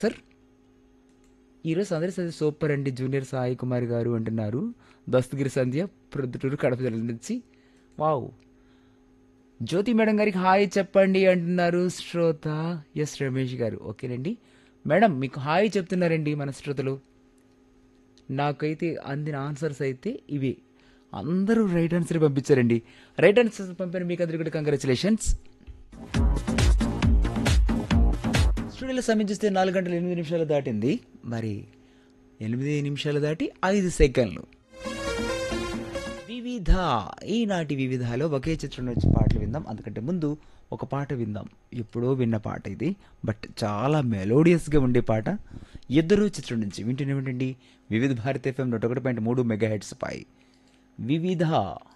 sir ఈరోజు సందడి Sandhya super అండి జూనియర్ సాయి కుమార్ గారు అంటున్నారు దస్తగిరి సంధ్య ప్రొద్దుటూరు కడప జిల్లా నుంచి వావ్ జ్యోతి మేడం గారికి హాయ్ చెప్పండి అంటున్నారు శ్రోత ఎస్ రమేష్ గారు ఓకేనండి మేడం మీకు హాయ్ చెప్తున్నారండి మన శ్రోతలు నాకైతే అందిన ఆన్సర్స్ అయితే ఇవే అందరూ రైట్ ఆన్సర్ పంపించారండి రైట్ ఆన్సర్ పంపిన మీకు అందరికీ కూడా కంగ్రాచులేషన్స్ స్టూడియోలో సమయం చూస్తే నాలుగు గంటల ఎనిమిది నిమిషాలు దాటింది మరి ఎనిమిది నిమిషాలు దాటి ఐదు సెకండ్లు వివిధ ఈనాటి వివిధలో ఒకే చిత్రం నుంచి పాటలు విందాం అందుకంటే ముందు ఒక పాట విందాం ఎప్పుడో విన్న పాట ఇది బట్ చాలా మెలోడియస్గా ఉండే పాట ఇద్దరు చిత్రం నుంచి వింటూనే వింటండి వివిధ భారత ఎఫ్ఎం నూట ఒకటి పాయింట్ మూడు మెగా హెడ్స్ పై వివిధ